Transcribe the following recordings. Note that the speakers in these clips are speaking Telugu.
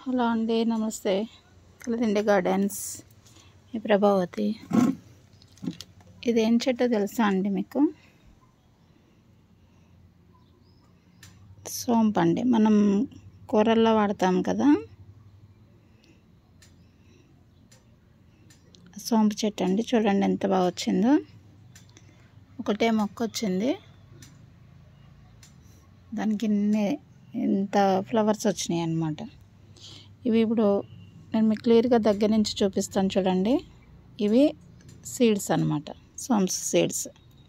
హలో అండి నమస్తే కలదిండి గార్డెన్స్ ఈ ప్రభావతి ఇదేం చెట్టు తెలుసా అండి మీకు సోంపు అండి మనం కూరల్లో వాడతాం కదా సోంపు చెట్టు అండి చూడండి ఎంత బాగా వచ్చిందో ఒకటే మొక్క వచ్చింది దానికి ఇన్ని ఇంత ఫ్లవర్స్ వచ్చినాయి అన్నమాట ఇవి ఇప్పుడు నేను మీకు క్లియర్గా దగ్గర నుంచి చూపిస్తాను చూడండి ఇవి సీడ్స్ అనమాట సోమ్స్ సీడ్స్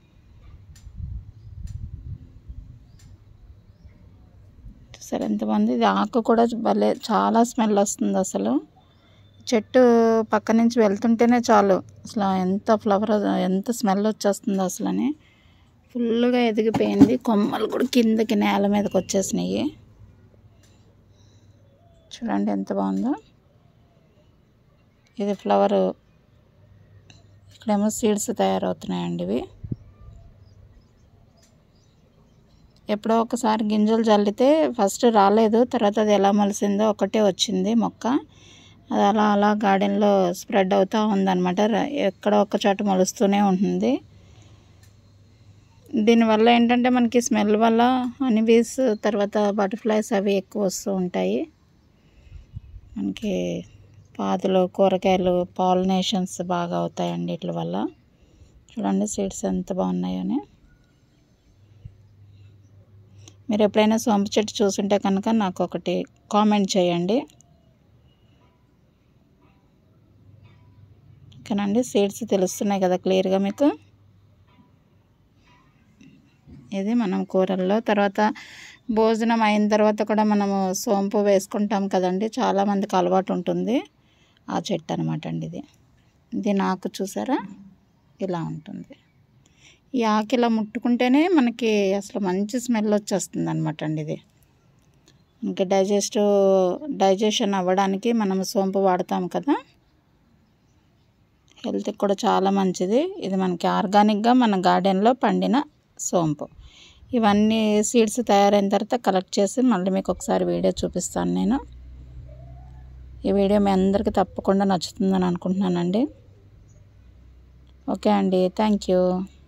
సరే ఎంతమంది ఇది ఆకు కూడా భలే చాలా స్మెల్ వస్తుంది అసలు చెట్టు పక్క నుంచి వెళ్తుంటేనే చాలు అసలు ఎంత ఫ్లవర్ ఎంత స్మెల్ వచ్చేస్తుందో అసలని ఫుల్గా ఎదిగిపోయింది కొమ్మలు కూడా కిందకి నేల మీదకి వచ్చేసినాయి చూడండి ఎంత బాగుందో ఇది ఫ్లవర్ ఇక్కడేమో సీడ్స్ తయారవుతున్నాయండి ఇవి ఎప్పుడో ఒకసారి గింజలు చల్లితే ఫస్ట్ రాలేదు తర్వాత అది ఎలా మొలిసిందో ఒకటే వచ్చింది మొక్క అది అలా అలా గార్డెన్లో స్ప్రెడ్ అవుతూ ఉందన్నమాట ఎక్కడ ఒక చోట మొలుస్తూనే ఉంటుంది దీనివల్ల ఏంటంటే మనకి స్మెల్ వల్ల హనీబీస్ తర్వాత బటర్ఫ్లైస్ అవి ఎక్కువ వస్తూ ఉంటాయి మనకి పాదులు కూరగాయలు పాలినేషన్స్ బాగా అవుతాయండి వీటి వల్ల చూడండి సీడ్స్ ఎంత బాగున్నాయని మీరు ఎప్పుడైనా సోంపు చెట్టు చూసుంటే కనుక నాకు ఒకటి కామెంట్ చేయండి ఓకేనండి సీడ్స్ తెలుస్తున్నాయి కదా క్లియర్గా మీకు ఇది మనం కూరల్లో తర్వాత భోజనం అయిన తర్వాత కూడా మనము సోంపు వేసుకుంటాం కదండి చాలామందికి అలవాటు ఉంటుంది ఆ చెట్టు అనమాట అండి ఇది దీని ఆకు చూసారా ఇలా ఉంటుంది ఈ ఆకు ఇలా ముట్టుకుంటేనే మనకి అసలు మంచి స్మెల్ వచ్చేస్తుంది అనమాట అండి ఇది ఇంకా డైజెస్ట్ డైజెషన్ అవ్వడానికి మనం సోంపు వాడతాం కదా హెల్త్కి కూడా చాలా మంచిది ఇది మనకి ఆర్గానిక్గా మన గార్డెన్లో పండిన సోంపు ఇవన్నీ సీడ్స్ తయారైన తర్వాత కలెక్ట్ చేసి మళ్ళీ మీకు ఒకసారి వీడియో చూపిస్తాను నేను ఈ వీడియో మీ అందరికీ తప్పకుండా నచ్చుతుందని అనుకుంటున్నానండి ఓకే అండి థ్యాంక్ యూ